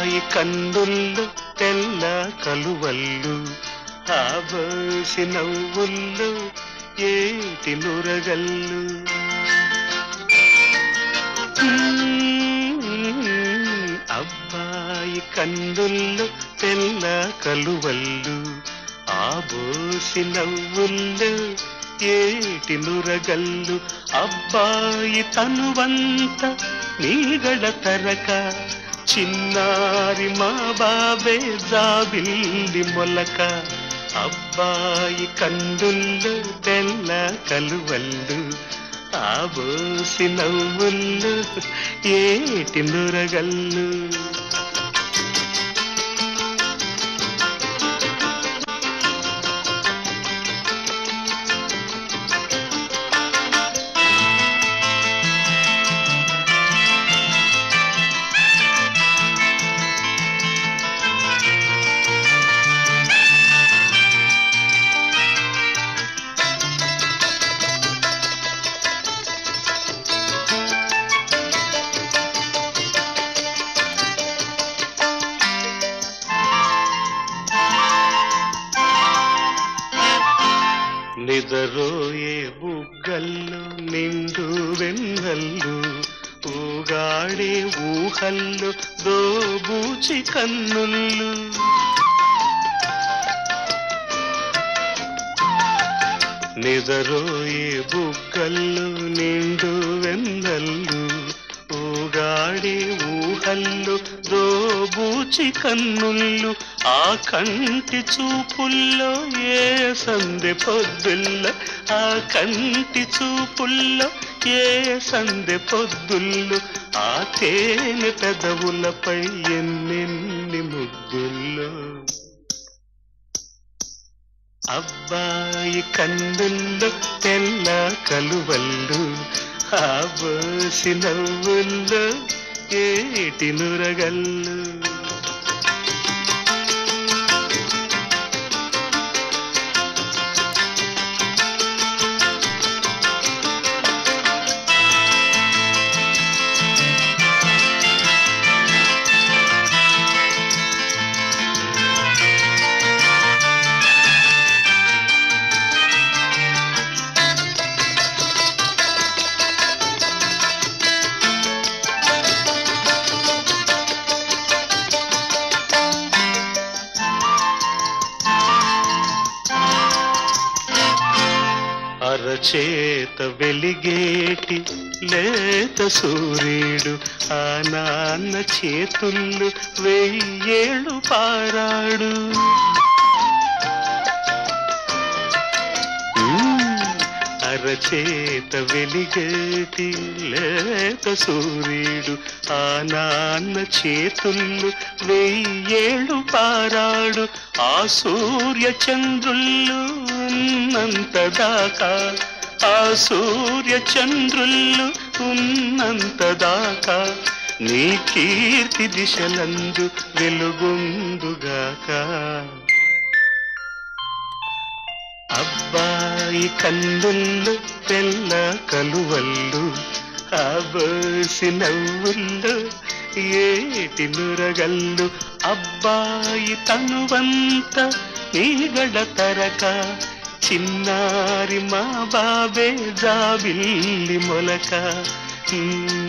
అబ్బాయి కన్నుల్లో తెల్ల కలువల్లు ఆబోసి నవ్వుల్లో ఏటి నురగల్లు మ్మ్. అబ్బాయి కన్నుల్లో తెల్ల కలువల్లు ఆబోసి నవ్వుల్లో ఏటి నురగల్లు అబ్బాయి తనువంత నీగడ తరక చిన్నారి మా బాబే జాబిల్లి మొలక అబ్బాయి కందుల్లో తెల్ల కలువల్లు ఆబోసి నవ్వుల్లో ఏటి నురగల్లు నిదరోయే బుగ్గల్లో నిండు వెన్నల్లు ఊగాడే ఊహల్లో దోబూచి కన్నుళ్ళు నిదరోయే బుగ్గల్లో నిండు వెన్నల్లు ఊగాడే ఊహల్లో దోబూచి కన్నుళ్ళు ఆ కంటి చూపుల్లో ఏ సందె పొద్దుల్లో ఆ కంటి చూపుల్లో ఏ సందె పొద్దుళ్ళు ఆ తేనె పెదవులపై ఎన్నెన్ని ముద్దుల్లో అబ్బాయి కన్నుల్లో తెల్ల కలువల్లు ఆబోసి నవ్వుల్లో ఏటి నురగల్లు అరచేత వెలిగేటి లేత సూర్యుడు ఆ నాన్న చేతుళ్ళు వెయ్యేళ్ళు పారాడు మ్మ్. అరచేత వెలిగేటి లేత సూర్యుడు ఆ నాన్న చేతుళ్ళు వెయ్యేళ్ళు పారాడు ఆ సూర్య చంద్రుళ్ళు ఉన్నంత దాకా ఆ సూర్య చంద్రుళ్ళు ఉన్నంత దాకా నీ కీర్తి దిశలందు వెలుగొందుగాక అబ్బాయి కన్నుల్లో తెల్ల కలువల్లు ఆబోసి నవ్వుల్లో ఏటి నురగల్లు అబ్బాయి తనువంత నీగడ తరక చిన్నారి మా బాబే జాబిల్లి మొలక మ్మ్.